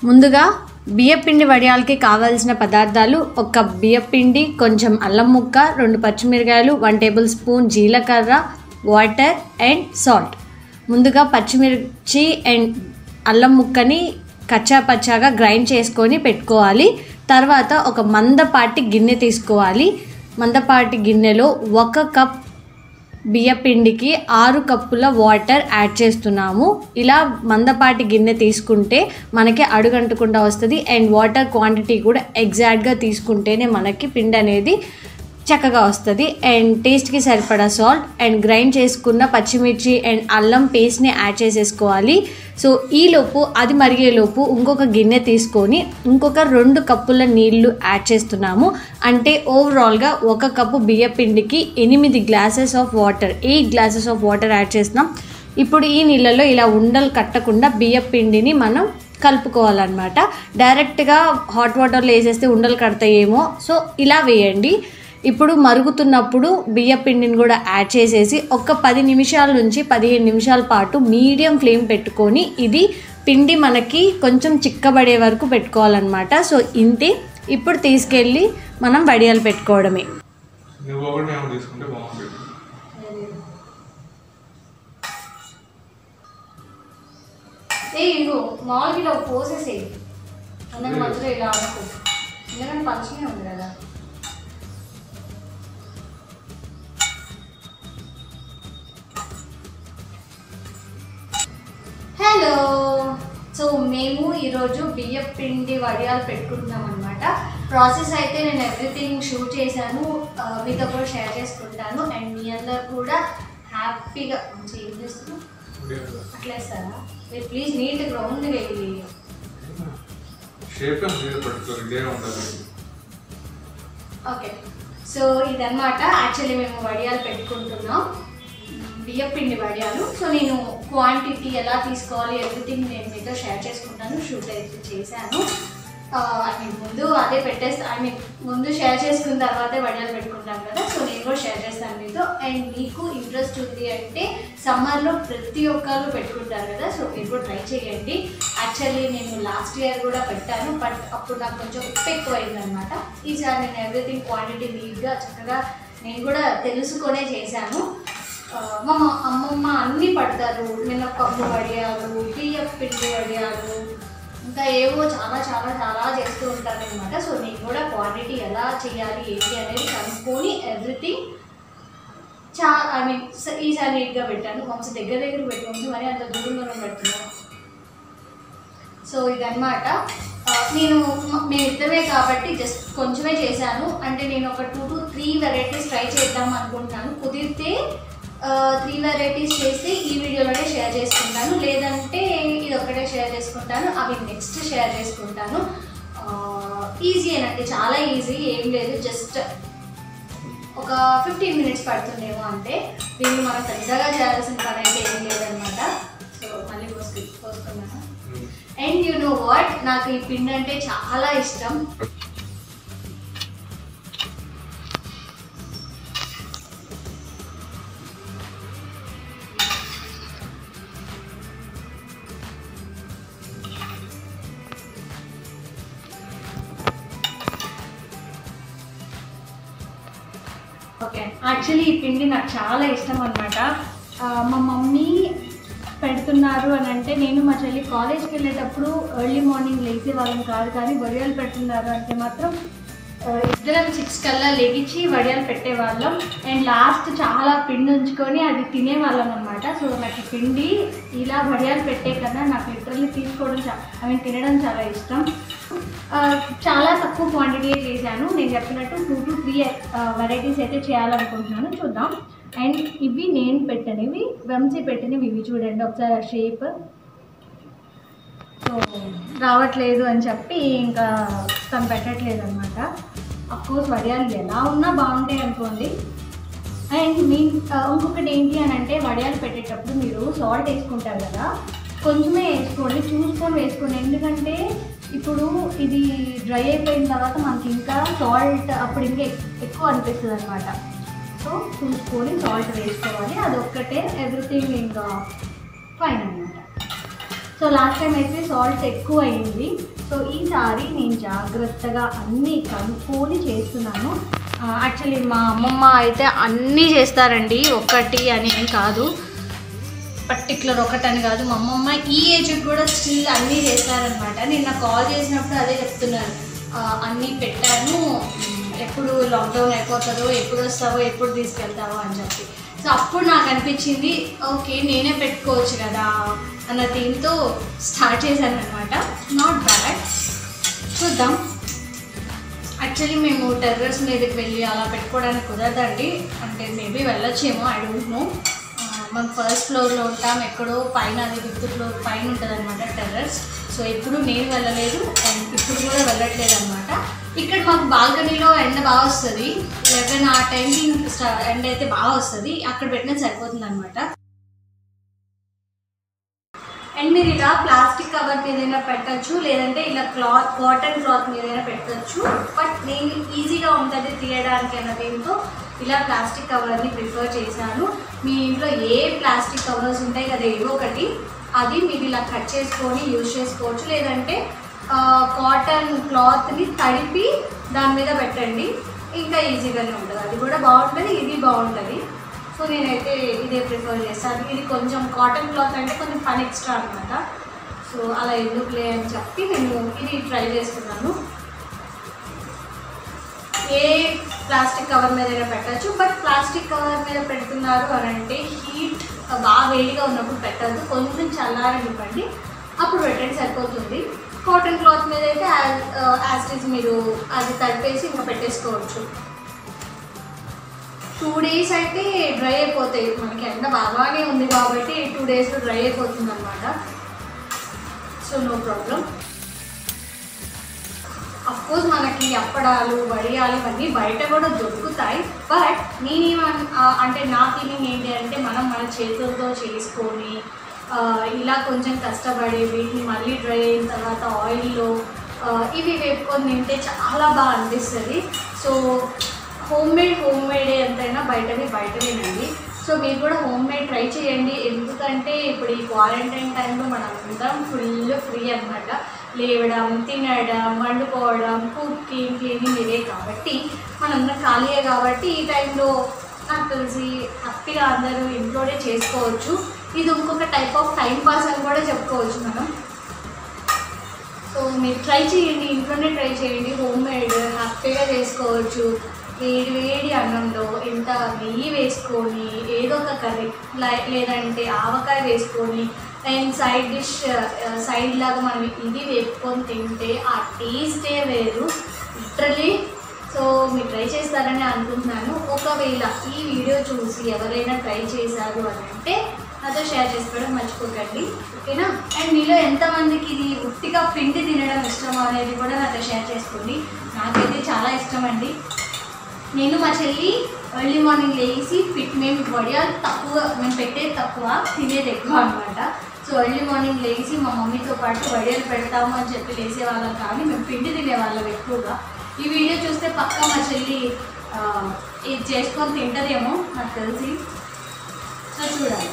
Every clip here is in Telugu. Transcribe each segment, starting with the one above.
ముందుగా బియ్యపిండి వడియాలకి కావాల్సిన పదార్థాలు ఒక బియ్యపిండి కొంచెం అల్లం ముక్క రెండు పచ్చిమిరకాయలు వన్ టేబుల్ స్పూన్ జీలకర్ర వాటర్ అండ్ సాల్ట్ ముందుగా పచ్చిమిర్చి అండ్ అల్లం ముక్కని కచ్చా పచ్చాగా గ్రైండ్ చేసుకొని పెట్టుకోవాలి తర్వాత ఒక మందపాటి గిన్నె తీసుకోవాలి మందపాటి గిన్నెలో ఒక కప్ బియ్యపిండికి ఆరు కప్పుల వాటర్ యాడ్ చేస్తున్నాము ఇలా మందపాటి గిన్నె తీసుకుంటే మనకి అడుగంటకుండా వస్తుంది అండ్ వాటర్ క్వాంటిటీ కూడా ఎగ్జాక్ట్గా తీసుకుంటేనే మనకి పిండి అనేది చక్కగా వస్తుంది అండ్ టేస్ట్కి సరిపడా సాల్ట్ అండ్ గ్రైండ్ చేసుకున్న పచ్చిమిర్చి అండ్ అల్లం పేస్ట్ని యాడ్ చేసేసుకోవాలి సో ఈలోపు అది మరిగేలోపు ఇంకొక గిన్నె తీసుకొని ఇంకొక రెండు కప్పుల నీళ్లు యాడ్ చేస్తున్నాము అంటే ఓవరాల్గా ఒక కప్పు బియ్య పిండికి ఎనిమిది glasses of water eight glasses of water add చేస్తున్నాం ఇప్పుడు ఈ నీళ్ళలో ఇలా ఉండలు కట్టకుండా బియ్య పిండిని మనం కలుపుకోవాలన్నమాట డైరెక్ట్గా హాట్ వాటర్లో వేసేస్తే ఉండలు కడతాయేమో సో ఇలా వేయండి ఇప్పుడు మరుగుతున్నప్పుడు బియ్య పిండిని కూడా యాడ్ చేసేసి ఒక పది నిమిషాల నుంచి పదిహేను నిమిషాల పాటు మీడియం ఫ్లేమ్ పెట్టుకొని ఇది పిండి మనకి కొంచెం చిక్కబడే వరకు పెట్టుకోవాలన్నమాట సో ఇంతే ఇప్పుడు తీసుకెళ్ళి మనం వడియాలు పెట్టుకోవడమే నువ్వు ఒకటి మేము తీసుకుంటే బాగుంటుంది ఏ ఇగో మామూలుగా ఇలా పోసేసేయి అందరి మధ్యలో ఇలా అనుకో ఎందుకంటే పచ్చిగా ఉంది కదా హలో సో మేము ఈరోజు బియ్యం పిండి వడియాలు పెట్టుకుంటున్నాం అనమాట ప్రాసెస్ అయితే నేను ఎవ్రీథింగ్ షూట్ చేశాను ఆ, మీతో కూడా షేర్ చేసుకుంటాను అండ్ మీ అందరు కూడా హ్యాపీగా ఏం చేస్తున్నాం అట్లా వేస్తారా మీరు ప్లీజ్ నీట్ గ్రౌండ్ వెళ్ళి షేప్ ఏం లేదు పట్టుకోరు ఇదే ఉంటుంది ఓకే సో ఇదన్నమాట యాక్చువల్లీ మేము వడియాలు పెట్టుకుంటున్నాం బియ్యం పిండి వడియాలు సో నేను క్వాంటిటీ ఎలా తీసుకోవాలి ఎవ్రీథింగ్ నేను మీతో షేర్ చేసుకుంటాను షూట్ అయితే చేశాను ఐ మీన్ ముందు అదే పెట్టేస్తా ఐ మీన్ ముందు షేర్ చేసుకున్న తర్వాతే వడియాలు పెట్టుకుంటాను కదా సో నేను కూడా షేర్ చేస్తాను మీతో అండ్ మీకు ఇంట్రెస్ట్ ఉంది అంటే సమ్మర్లో ప్రతి ఒక్కరు పెట్టుకుంటారు కదా సో మీరు కూడా ట్రై చేయండి యాక్చువల్లీ నేను లాస్ట్ ఇయర్ కూడా పెట్టాను బట్ అప్పుడు నాకు కొంచెం ఉప్పు ఎక్కువ అయిందనమాట ఈసారి నేను ఎవ్రీథింగ్ క్వాంటిటీ నీట్గా చక్కగా నేను కూడా తెలుసుకొనే చేశాను ఆ, మా మా- అమ్మమ్మ అన్నీ పడతారు మినప్పప్పు వడియాలు బియ్యం పిండి వడియాలు ఇంకా ఏవో చాలా చాలా చాలా చేస్తూ ఉంటారు అనమాట సో నేను కూడా క్వాంటిటీ ఎలా చేయాలి ఏంటి అనేది కనుక్కొని ఎవ్రీథింగ్ చా ఐ మీన్ ఈసారి నీట్గా పెట్టాను వంశ దగ్గర దగ్గర పెట్టి వంశ మరి అంత దూరం దూరం పెడుతున్నాను సో ఇదన్నమాట ఆ, నేను మ- మేమిద్దరమే కాబట్టి జస్ట్ కొంచెమే చేశాను అంటే నేను ఒక two to three varieties try చేద్దాం అనుకుంటున్నాను కుదిరితే త్రీ వెరైటీస్ చేసి ఈ వీడియోలోనే షేర్ చేసుకుంటాను లేదంటే ఇది ఒక్కటే షేర్ చేసుకుంటాను అవి నెక్స్ట్ షేర్ చేసుకుంటాను ఈజీ అనంటే చాలా ఈజీ ఏం లేదు జస్ట్ ఒక ఫిఫ్టీన్ మినిట్స్ పడుతుందేమో అంటే దీన్ని మనం పెద్దగా చేయాల్సిన పని అయితే ఏం లేదనమాట సో మళ్ళీ పోసుకు పోసుకున్నాను అండ్ యు నో వాట్ నాకు ఈ పిండి అంటే చాలా ఇష్టం ఓకే యాక్చువల్లీ ఈ పిండి నాకు చాలా ఇష్టం అనమాట మా మమ్మీ పెడుతున్నారు అని అంటే నేను మా చెల్లి కాలేజ్కి వెళ్ళేటప్పుడు ఎర్లీ మార్నింగ్ లేచే వాళ్ళం కాదు కానీ వడియాలు పెడుతున్నారు అంటే మాత్రం ఆ, ఇద్దరం సిక్స్ కల్లా లెగిచి వడియాలు పెట్టేవాళ్ళం అండ్ లాస్ట్ చాలా పిండి ఉంచుకొని అది తినేవాళ్ళం అనమాట సో నాకు ఈ పిండి ఇలా వడియాలు పెట్టే కన్నా నాకు లిటరల్లీ తీసుకోవడం చా ఐ మీన్ తినడం చాలా ఇష్టం ఆ, చాలా తక్కువ క్వాంటిటీ చేశాను నేను చెప్పినట్టు టూ టు త్రీ వెరైటీస్ అయితే చేయాలనుకుంటున్నాను చూద్దాం అండ్ ఇవి నేను పెట్టనివి వంశీ పెట్టినవి ఇవి చూడండి ఒకసారి ఆ షేప్ సో రావట్లేదు అని చెప్పి ఇంకా తను పెట్టట్లేదు అనమాట కోర్స్ వడియాలు ఎలా ఉన్నా బాగుంటాయి అనుకోండి అండ్ మీ ఆ, ఇంకొకటి ఏంటి అని అంటే వడియాలు పెట్టేటప్పుడు మీరు సాల్ట్ వేసుకుంటారు కదా కొంచెమే వేసుకోండి చూసుకొని వేసుకోండి ఎందుకంటే ఇప్పుడు ఇది డ్రై అయిపోయిన తర్వాత మనకి ఇంకా సాల్ట్ అప్పుడు ఇంకా ఎక్- ఎక్కువ అనిపిస్తుంది అనమాట సో చూసుకొని సాల్ట్ వేసుకోవాలి అదొక్కటే ఎవ్రీథింగ్ ఇంకా ఫైన్ అనమాట సో లాస్ట్ టైం అయితే సాల్ట్ ఎక్కువ అయింది సో ఈసారి నేను జాగ్రత్తగా అన్నీ కనుక్కొని చేస్తున్నాను యాక్చువల్లీ మా అమ్మమ్మ అయితే అన్నీ చేస్తారండి ఒక్కటి అని ఏం కాదు పర్టికులర్ ఒకటని కాదు మా అమ్మమ్మ ఈ ఏజ్కి కూడా స్టిల్ అన్నీ చేస్తారనమాట నిన్న కాల్ చేసినప్పుడు అదే చెప్తున్నారు ఆ, అన్నీ పెట్టాను ఉమ్, ఎప్పుడు లాక్డౌన్ అయిపోతుందో ఎప్పుడు వస్తావో ఎప్పుడు తీసుకెళ్తావో అని చెప్పి సో అప్పుడు నాకు అనిపించింది ఓకే నేనే పెట్టుకోవచ్చు కదా అన్న థీమ్తో స్టార్ట్ చేశాను అనమాట నాట్ బ్యాడ్ చూద్దాం యాక్చువల్లీ మేము టెర్రస్ మీదకి వెళ్ళి అలా పెట్టుకోవడానికి కుదరదండి అంటే మేబీ వెళ్ళొచ్చేమో ఐ డోంట్ నో మనం ఫస్ట్ ఫ్లోర్లో ఉంటాం ఎక్కడో పైన అది ఫిఫ్త్ ఫ్లోర్ పైన ఉంటుంది అనమాట టెర్రస్ సో ఎప్పుడు నేను వెళ్ళలేదు అండ్ ఇప్పుడు కూడా వెళ్ళట్లేదు అనమాట ఇక్కడ మాకు బాల్కనీలో ఎండ బాగా వస్తుంది లెవెన్ ఆ టైంకి ఎండ అయితే బాగా వస్తుంది అక్కడ పెట్టినా సరిపోతుంది అనమాట అండ్ మీరు ఇలా ప్లాస్టిక్ కవర్ మీదైనా పెట్టచ్చు లేదంటే ఇలా క్లాత్ కాటన్ క్లాత్ మీదైనా పెట్టచ్చు బట్ నేను ఈజీగా ఉంటుంది తీయడానికి అన్న దీంతో ఇలా ప్లాస్టిక్ కవర్ని ప్రిఫర్ చేశాను మీ ఇంట్లో ఏ ప్లాస్టిక్ కవర్స్ ఉంటాయి కదా ఏదో ఒకటి అది మీరు ఇలా కట్ చేసుకొని యూజ్ చేసుకోవచ్చు లేదంటే కాటన్ క్లాత్ని తడిపి దాని మీద పెట్టండి ఇంకా ఈజీగానే ఉంటుంది అది కూడా బాగుంటుంది ఇది బాగుంటుంది సో నేనైతే ఇదే ప్రిఫర్ చేస్తాను ఇది కొంచెం కాటన్ క్లాత్ అంటే కొంచెం పని ఎక్స్ట్రా అనమాట సో అలా ఎందుకులే అని చెప్పి నేను ఇది ట్రై చేస్తున్నాను ఏ ప్లాస్టిక్ కవర్ మీద అయినా పెట్టచ్చు బట్ ప్లాస్టిక్ కవర్ మీద పెడుతున్నారు అని అంటే హీట్ బాగా వేడిగా ఉన్నప్పుడు పెట్టద్దు కొంచెం చల్లారనివ్వండి అప్పుడు పెట్టండి సరిపోతుంది కాటన్ క్లాత్ మీద అయితే యాజ్ మీరు అది తడిపేసి ఇంకా పెట్టేసుకోవచ్చు టూ డేస్ అయితే డ్రై అయిపోతాయి మనకి ఎండ బాగానే ఉంది కాబట్టి టూ డేస్లో డ్రై అయిపోతుంది అనమాట సో నో ప్రాబ్లం కోర్స్ మనకి అప్పడాలు వడియాలు ఇవన్నీ బయట కూడా దొరుకుతాయి బట్ నేనేమన్ అంటే నా ఫీలింగ్ ఏంటి అంటే మనం మన చేతులతో చేసుకొని ఆ, ఇలా కొంచెం కష్టపడి వీటిని మళ్ళీ డ్రై అయిన తర్వాత ఆయిల్లో ఇవి వేపుకొని తింటే చాలా బాగా అనిపిస్తుంది సో హోమ్ మేడ్ హోమ్ మేడే ఎంతైనా బయటవి బయటవేనండి సో మీరు కూడా హోమ్ మేడ్ ట్రై చేయండి ఎందుకంటే ఇప్పుడు ఈ క్వారంటైన్ టైంలో మనం అందరం ఫుల్ ఫ్రీ అనమాట లేవడం తినడం వండుకోవడం కుకింగ్ క్లీనింగ్ ఇదే కాబట్టి మనందరం ఖాళీయే కాబట్టి ఈ టైంలో నాకు తెలిసి హ్యాపీగా అందరూ ఇంట్లోనే చేసుకోవచ్చు ఇది ఇంకొక టైప్ ఆఫ్ టైం పాస్ అని కూడా చెప్పుకోవచ్చు మనం సో మీరు ట్రై చేయండి ఇంట్లోనే ట్రై చేయండి హోమ్ మేడ్ హ్యాపీగా చేసుకోవచ్చు వేడి వేడి అన్నంలో ఇంత నెయ్యి వేసుకొని ఏదో ఒక కర్రీ లై- లేదంటే ఆవకాయ వేసుకొని అండ్ సైడ్ డిష్ సైడ్ లాగా మనం ఇది వేపుకొని తింటే ఆ టేస్టే వేరు లిటరలీ సో మీరు ట్రై చేస్తారని అనుకుంటున్నాను ఒకవేళ ఈ వీడియో చూసి ఎవరైనా ట్రై చేశారు అని అంటే నాతో షేర్ చేసుకోవడం మర్చిపోకండి ఓకేనా అండ్ మీలో ఎంతమందికి ఇది ఉట్టిగా పిండి తినడం ఇష్టం అనేది కూడా నాతో షేర్ చేసుకోండి నాకైతే చాలా ఇష్టం అండి నేను మా చెల్లి ఎర్లీ మార్నింగ్ లేచి పిట్ మేము వడియాలు తక్కువ మేము పెట్టేది తక్కువ తినేది ఎక్కువ అనమాట సో ఎర్లీ మార్నింగ్ లేచి మా మమ్మీతో పాటు వడియాలు పెడతాము అని చెప్పి లేసేవాళ్ళం కానీ మేము పిండి తినేవాళ్ళం ఎక్కువగా ఈ వీడియో చూస్తే పక్కా మా చెల్లి ఆ, ఇది చేసుకొని తింటదేమో నాకు తెలిసి సో చూడాలి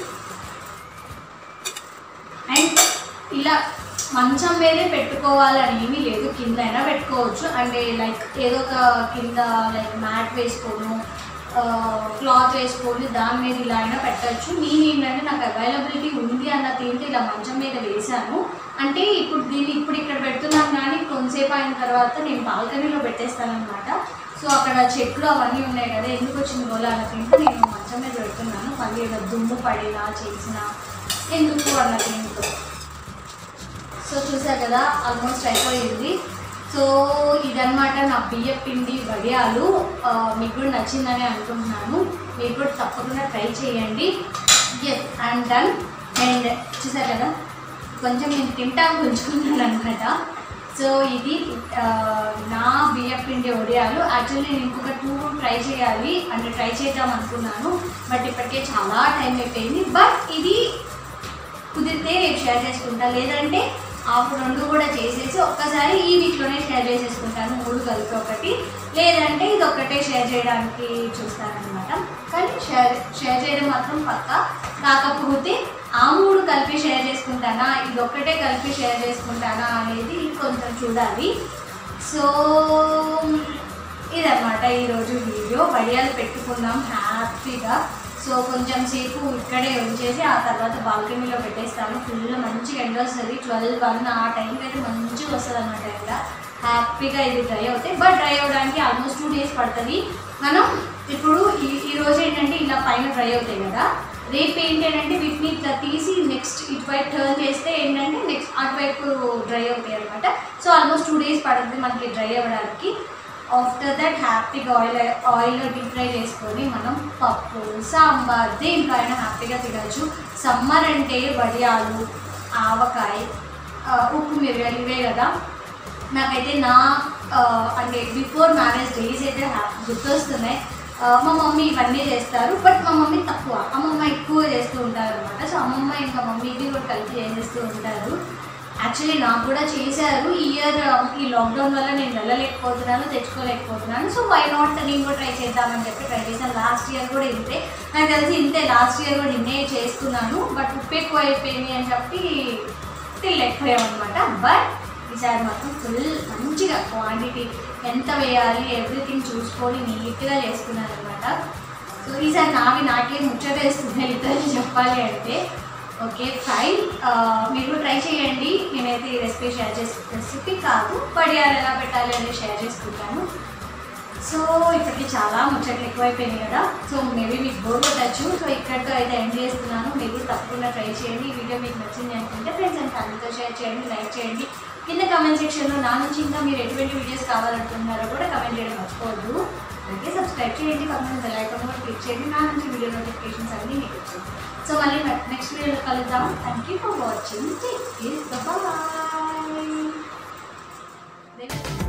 అండ్ ఇలా మంచం మీదే పెట్టుకోవాలని ఏమీ లేదు కింద అయినా పెట్టుకోవచ్చు అంటే లైక్ ఏదో ఒక కింద లైక్ మ్యాట్ వేసుకోను క్లాత్ వేసుకొని దాని మీద ఇలా అయినా పెట్టచ్చు నేను ఏంటంటే నాకు అవైలబిలిటీ ఉంది అన్న దీంతో ఇలా మంచం మీద వేశాను అంటే ఇప్పుడు దీన్ని ఇప్పుడు ఇక్కడ పెడుతున్నాను కానీ కొంతసేపు అయిన తర్వాత నేను బాల్కనీలో పెట్టేస్తాను అనమాట సో అక్కడ చెట్లు అవన్నీ ఉన్నాయి కదా ఎందుకు వచ్చింది గోళ అన్న దీంతో నేను మంచం మీద పెడుతున్నాను మళ్ళీ ఏదో దుమ్ము పడినా చేసినా ఎందుకు అన్న దీంతో సో చూసా కదా ఆల్మోస్ట్ అయిపోయింది సో ఇదన్నమాట నా బియ్య పిండి వడియాలు ఆ, మీకు కూడా నచ్చిందని అనుకుంటున్నాను మీరు కూడా తప్పకుండా ట్రై చేయండి ఎస్ ఐఎమ్ డన్ అండ్ చూసా కదా కొంచెం నేను తింటాను ఉంచుకున్నాను అనమాట సో ఇది ఆ, నా బియ్య పిండి వడియాలు యాక్చువల్లీ నేను ఇంకొక టూ ట్రై చేయాలి అంటే ట్రై చేద్దాం అనుకున్నాను బట్ ఇప్పటికే చాలా టైం అయిపోయింది బట్ ఇది కుదిరితే రేపు షేర్ చేసుకుంటా లేదంటే ఆ రెండు కూడా చేసేసి ఒక్కసారి ఈ వీక్లోనే షేర్ చేసేసుకుంటాను మూడు కలిపి ఒకటి లేదంటే ఇది ఒక్కటే షేర్ చేయడానికి చూస్తానన్నమాట కానీ షేర్ షేర్ చేయడం మాత్రం పక్క కాకపోతే ఆ మూడు కలిపి షేర్ చేసుకుంటానా ఇది ఒక్కటే కలిపి షేర్ చేసుకుంటానా అనేది కొంచెం చూడాలి సో ఇదన్నమాట ఈరోజు వీడియో వడియాలు పెట్టుకున్నాం హ్యాపీగా సో కొంచెం సేపు ఇక్కడే ఉంచేసి ఆ తర్వాత బాల్కనీలో పెట్టేస్తాము ఫుల్ మంచిగా ఎండ వస్తుంది ట్వెల్వ్ వన్ ఆ టైంకి అయితే మంచిగా వస్తుంది అనమాట ఎండ హ్యాపీగా ఇది డ్రై అవుతాయి బట్ డ్రై అవ్వడానికి ఆల్మోస్ట్ టూ డేస్ పడుతుంది మనం ఇప్పుడు ఈ ఈ రోజు ఏంటంటే ఇలా పైన డ్రై అవుతాయి కదా రేపు ఏంటంటే వీటిని ఇట్లా తీసి నెక్స్ట్ ఇటువైపు టర్న్ చేస్తే ఏంటంటే నెక్స్ట్ అటువైపు డ్రై అవుతాయి అనమాట సో ఆల్మోస్ట్ టూ డేస్ పడుతుంది మనకి డ్రై అవ్వడానికి ఆఫ్టర్ దట్ హ్యాపీగా ఆయిల్ ఆయిల్లో డీప్ ఫ్రై చేసుకొని మనం పప్పు సాంబార్ దేనికైనా హ్యాపీగా తినచ్చు సమ్మర్ అంటే వడియాలు ఆవకాయ ఆ, ఉప్పు మిరియాలు ఇవే కదా నాకైతే నా ఆ, అంటే బిఫోర్ మ్యారేజ్ డేస్ అయితే హ్యా- గుర్తొస్తున్నాయి ఆ, మా మమ్మీ ఇవన్నీ చేస్తారు బట్ మా మమ్మీ తక్కువ అమ్మమ్మ ఎక్కువ చేస్తూ ఉంటారు అనమాట సో అమ్మమ్మ ఇంకా మమ్మీ ఇది కూడా కలిపి చేసేస్తూ ఉంటారు యాక్చువల్లీ నాకు కూడా చేశారు ఈ ఇయర్ ఈ లాక్డౌన్ వల్ల నేను వెళ్ళలేకపోతున్నాను తెచ్చుకోలేకపోతున్నాను సో వై నాట్ నేను కూడా ట్రై చేద్దామని చెప్పి ట్రై చేశాను లాస్ట్ ఇయర్ కూడా ఇంతే నాకు తెలిసి ఇంతే లాస్ట్ ఇయర్ కూడా ఇన్నే చేసుకున్నాను బట్ ఉప్పు ఎక్కువ అయిపోయింది అని చెప్పి తినలేకపోయామన్నమాట బట్ ఈసారి మాత్రం ఫుల్ మంచిగా క్వాంటిటీ ఎంత వేయాలి ఎవ్రీథింగ్ చూసుకొని నీట్గా చేసుకున్నాను అనమాట సో ఈసారి నావి నాకే ముచ్చట వేస్తున్నాయి ఇద్దరు చెప్పాలి అంటే ఓకే ఫైన్ మీరు కూడా ట్రై చేయండి నేనైతే ఈ రెసిపీ షేర్ చేసి రెసిపీ కాదు పడియాలు ఎలా పెట్టాలి అనేది షేర్ చేసుకుంటాను సో ఇప్పటికి చాలా ముచ్చట్లు ఎక్కువైపోయినాయి కదా సో మేబీ మీకు బోర్ కొట్టచ్చు సో ఇక్కడితో అయితే ఎండ్ చేస్తున్నాను మీరు కూడా తప్పకుండా ట్రై చేయండి ఈ వీడియో మీకు నచ్చింది అనుకుంటే ఫ్రెండ్స్ అండ్ ఫ్యామిలీతో షేర్ చేయండి లైక్ చేయండి కింద కమెంట్ సెక్షన్లో నా నుంచి ఇంకా మీరు ఎటువంటి వీడియోస్ కావాలనుకుంటున్నారో కూడా కమెంట్ చేయడం మర్చిపోవద్దు అలాగే సబ్స్క్రైబ్ చేయండి పక్కన బెల్ ఐకాన్ కూడా క్లిక్ చేయండి నా నుంచి వీడియో నోటిఫికేషన్స్ అన్నీ మీకు వచ్చాయి సో మళ్ళీ నెక్స్ట్ వీడియోలో కలుద్దాం thank you for watching take care bye